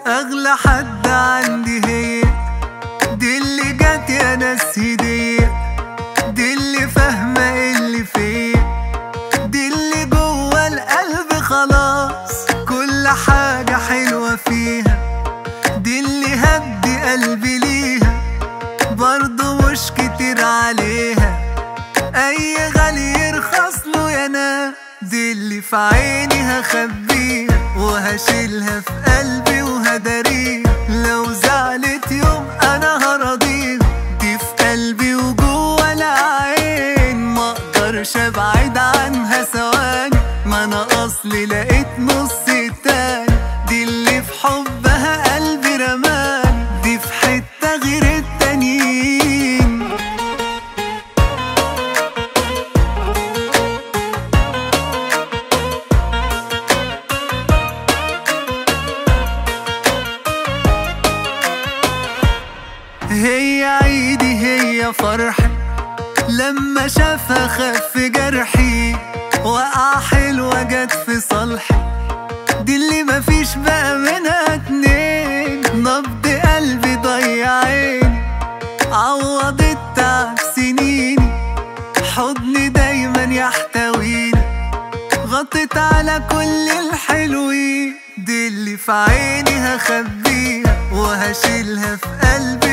اغلى حد عندي هي دي اللي جت يا ناس هدية دي اللي فاهمة اللي فيا دي اللي جوه القلب خلاص كل حاجة حلوة فيها دي اللي هدي قلبي ليها برضه مش كتير عليها اي غالي يرخص له يا ناس دي اللي في عيني هخبيها وهشيلها في قلبي وهداريها لو زعلت يوم انا هرضيها دي في قلبي وجوه العين ما اقدرش ابعد عنها ثواني ما انا اصلي لقيت نص تاني دي اللي في حبها قلبي رماني دي في حتة غير التانيين هي عيدي هي فرحي لما شافها خف جرحي وقع حلوة جت في صالحي دي اللي مفيش بقى منها اتنين نبض قلبي ضيع عيني عوض التعب سنيني حضني دايما يحتويني غطت على كل الحلوين دي اللي في عيني هخبيها وهشيلها في قلبي